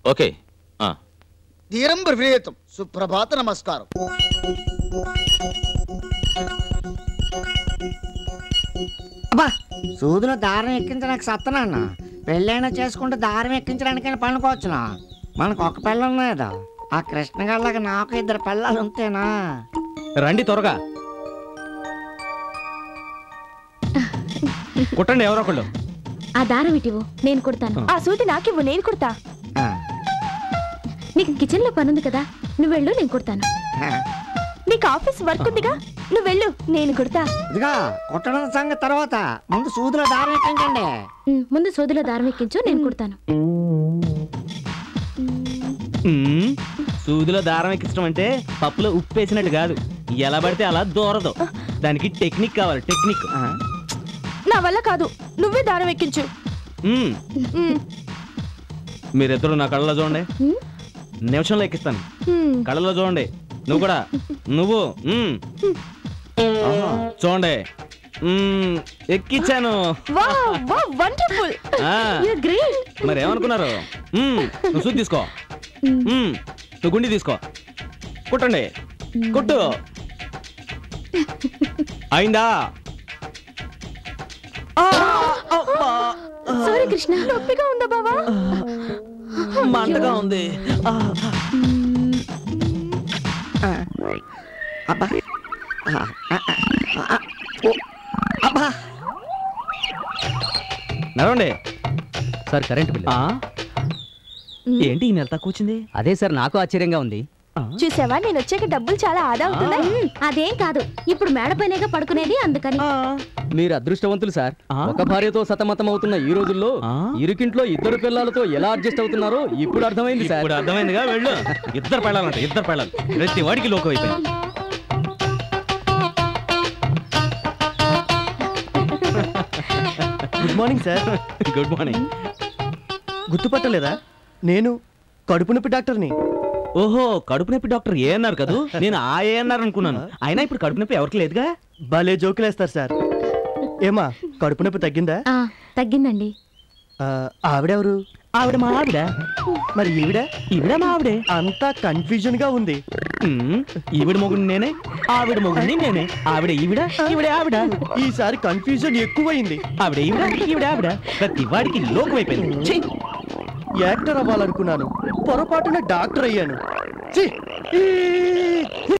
Okay ఆ, ధీరం బ్రవీతం సుప్రభాత నమస్కారం అబ్బా సూదులో దారం ఎక్కించడానికి సత్తనాన్న పెళ్ళైనా చేసుకుంటే దారం ఎక్కించడానికైనా పనుకోవచ్చునా మనకు ఒక పిల్ల ఉన్నదా ఆ కృష్ణ గారిలాగా నాకు ఇద్దరు పిల్లలు ఉంటేనా రండి త్వరగా కుట్టండి ఎవరో ఒకళ్ళు ఆ దారం ఇటివు నేను కుడతాను ఆ సూది నాకివ్వు నేను కుడతా ఆ, నీకు కిచెన్ లో పనుంది కదా నువ్వు వెళ్ళు నేను కుడతాను ఆ. నీకు ఆఫీస్ వర్క్ ఉందిగా నువ్వు వెళ్ళు నేను కుడతా ఇదిగా కుట్టడం సంగతి తర్వాత ముందు సూదిలో దారం ఎక్కించండి ఉమ్, ముందు సోదిలో దారం ఎక్కించు నేను కుడతాను మ్మ్. సూదిలో దారం ఎక్కించడం అంటే పప్పులో ఉప్పు వేసినట్టు కాదు ఎలా పడితే అలా దూరదు దానికి టెక్నిక్ కావాలి టెక్నిక్ ఆ, నా వల్ల కాదు నువ్వే దారం ఎక్కించు మ్మ్. మ్, మీరిద్దరు నా కళ్ళలో చూడండి ఉమ్, నిమిషంలో ఎక్కిస్తాను మ్. కళ్ళలో చూడండి నువ్వు కూడా నువ్వు మ్మ్. ఓహో. చూడండి మ్మ్. ఎక్కించాను వావ్ వావ్ వండర్ఫుల్ ఆ, you're great. మరి ఏమనుకున్నారు మ్మ్. నువ్వు సూది తీసుకో ఉమ్, మ్మ్. నువ్వు గుండి తీసుకో కుట్టండి కుట్టు అయిందా సారీ కృష్ణ నొప్పిగా ఉందా బావా మంటగా ఉంది ఆ. ఆ. అబ్బా ఆ, ఆ, ఆ, ఆ, ఓ, అబ్బా నడవండి సార్ కరెంట్ బిల్ ఆ? ఏంటి ఈ నెల తక్కువ వచ్చింది అదే సార్ నాకు ఆశ్చర్యంగా ఉంది చూసావా నేను వచ్చాక డబ్బులు చాలా ఆదా అవుతుందా ఉమ్, అదేం కాదు ఇప్పుడు మేడపైనగా పడుకునేది అందుకని మీరు అదృష్టవంతులు సార్ ఆ? ఒక భార్యతో సతమతం అవుతున్న ఈ రోజుల్లో ఆ? ఇరుకింట్లో ఇద్దరు పిల్లలతో ఎలా అడ్జస్ట్ అవుతున్నారో ఇప్పుడు అర్థమైంది సార్ ఇప్పుడు అర్థమైందిగా వెళ్ళు ఇద్దరు పెళ్ళాలంట ఇద్దరు పెళ్ళాలి ప్రతి వాడికి లోకం అయిపోయింది good morning sir good morning గుర్తుపట్టలేదా నేను కడుపు నొప్పి డాక్టర్ని ఓహో కడుపు నొప్పి డాక్టర్ ఏ అన్నారు కదా నేను ఆ ఏ అన్నారు అనుకున్నాను అయినా ఇప్పుడు కడుపు నొప్పి ఎవరికి లేదుగా భలే జోకులేస్తారు సార్ ఏమా కడుపు నొప్పి తగ్గిందా ఆ, తగ్గిందండి ఆ, ఆవిడెవరు ఆవిడ మా ఆవిడ మరి ఈవిడ ఈవిడ మా ఆవిడే అంతా కన్ఫ్యూజన్ గా ఉంది ఉమ్, ఈవిడ మొగుడు నేనే ఆవిడ మొగుడిని నేనే ఆవిడ ఈవిడ ఈవిడ ఆవిడ ఈసారి కన్ఫ్యూజన్ ఎక్కువైంది ఆవిడ ఈవిడ ఈవిడ ఆవిడ ప్రతి వాడికి లోకం అయిపోయింది ఛీ! యాక్టర్ అవ్వాలనుకున్నాను పొరపాటున డాక్టర్ అయ్యాను ఛీ! ఈ!